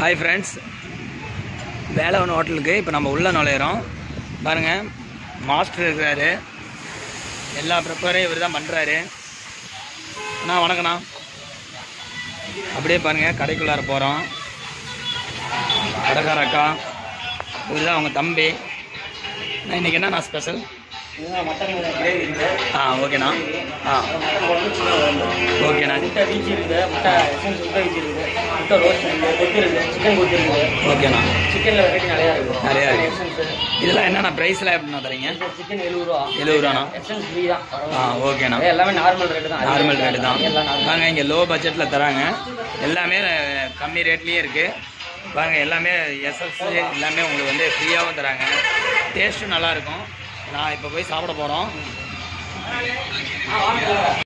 Hi friends Velavan ஹோட்டலுக்கு இப்போ நம்ம உள்ள நுழையிறோம் பாருங்கள் மாஸ்டர் இருக்கிறாரு எல்லா ப்ரிப்பரையும் இவர் தான் பண்ணுறாரு அண்ணா வணக்கண்ணா அப்படியே பாருங்கள் கடைக்குள்ளார போகிறோம் கடைக்கார அக்கா இவர் தான் அவங்க தம்பி நான் இன்றைக்கி என்னண்ணா ஸ்பெஷல் மட்டன் கிரேவி இருக்கு ஆ ஓகேண்ணா ஆ ஓகேண்ணா முட்டை வீச்சு இருக்குது முட்டை எசன்ஸ் முட்டை வீச்சு இருக்குது முட்டை ரோஸ்ட் இருக்குது கொத்து இருக்குது சிக்கன் கொத்து இருக்குது ஓகேண்ணா சிக்கனில் வெரைட்டி நிறையா இருக்குது நிறையா இருக்கு. எசன்ஸ் இதெல்லாம் என்னண்ணா ப்ரைஸ்லாம் எப்படிண்ணா தரீங்க சிக்கன் எழுபது ரூபா எழுபது ரூபாண்ணா எசன்ஸ் ஃப்ரீ தான் ஆ ஓகேண்ணா அது எல்லாமே நார்மல் ரேட்டு தான் நார்மல் ரேட்டு தான் எல்லாம் நார்மல் வாங்க இங்கே லோ பட்ஜெட்டில் தராங்க எல்லாமே அஹ், கம்மி ரேட்லேயும் இருக்குது வாங்க எல்லாமே எஸ்எஸ் எல்லாமே உங்களுக்கு வந்து ஃப்ரீயாகவும் தராங்க டேஸ்ட்டும் நல்லாயிருக்கும் நான் இப்போ போய் சாப்பிட போகிறோம்